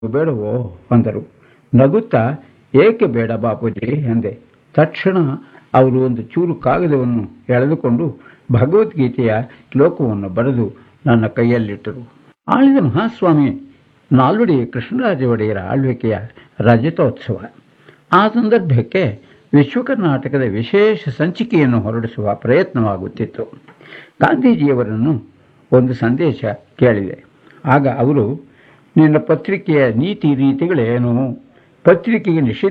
ಬೇಡವೋ ಅಂದರು ನಗುತ್ತಾ ಏಕೆ ಬೇಡ ಬಾಪೂಜಿ ಎಂದೆ ತಕ್ಷಣ ಅವರು ಒಂದು ಚೂರು ಕಾಗದವನ್ನು ಎಳೆದುಕೊಂಡು ಭಗವದ್ಗೀತೆಯ ಶ್ಲೋಕವನ್ನು ಬರೆದು ನನ್ನ ಕೈಯಲ್ಲಿಟ್ಟರು ಆಳಿದ ಮಹಾಸ್ವಾಮಿ ನಾಲ್ವಡಿ ಕೃಷ್ಣರಾಜ ಒಡೆಯರ ಆಳ್ವಿಕೆಯ ರಜತೋತ್ಸವ ಆ ಸಂದರ್ಭಕ್ಕೆ ವಿಶ್ವಕರ್ನಾಟಕದ ವಿಶೇಷ ಸಂಚಿಕೆಯನ್ನು ಹೊರಡಿಸುವ ಪ್ರಯತ್ನವಾಗುತ್ತಿತ್ತು ಗಾಂಧೀಜಿಯವರನ್ನು ಒಂದು ಸಂದೇಶ ಕೇಳಿದೆ ಆಗ ಅವರು ನಿನ್ನ ಪತ್ರಿಕೆಯ ನೀತಿ ರೀತಿಗಳೇನು ಪತ್ರಿಕೆಗೆ ನಿಷಿದ್ಧ